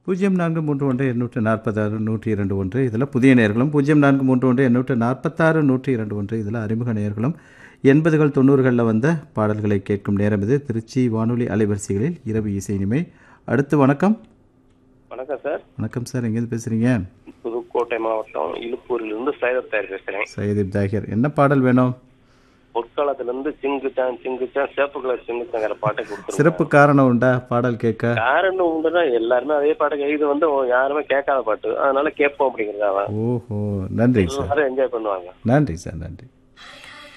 பூஜ்ஜியம் நான்கு மூன்று ஒன்று எண்ணூற்று நாற்பத்தாறு நூற்றி இரண்டு ஒன்று இதில் புதிய நேர்களும் பூஜ்ஜியம் நான்கு மூன்று ஒன்று எண்ணூற்று நாற்பத்தாறு நூற்றி இரண்டு ஒன்று இதில் அறிமுக நேர்களும் எண்பதுகள் தொண்ணூறுகளில் வந்த பாடல்களை கேட்கும் நேரம் இது திருச்சி வானொலி அலைவரிசைகளில் இரவு இசை இனிமை அடுத்து வணக்கம் வணக்கம் சார் வணக்கம் சார் எங்கேருந்து பேசுகிறீங்க புதுக்கோட்டை மாவட்டம் இழுப்பூரிலிருந்து சைதத் தயார் பேசுறேன் சையதீப் தாகிர் என்ன பாடல் வேணும் பொற்காலத்துல இருந்து சிங்குச்சான் சிங்குச்சான் சேப்பு கலர் சிங்குச்சாங்கிற பாட்டை கொடுத்துருங்க சிறப்பு காரணம் உண்டா பாடல் கேட்க காரணம் உண்டுன்னா எல்லாருமே அதே பாட்டு கே- இது வந்து யாருமே கேட்காத பாட்டு அதனால கேட்போம் அப்படிங்கிறதாவ ஓஹோ நன்றி சார் எல்லாரும் என்ஜாய் பண்ணுவாங்க நன்றி சார் நன்றி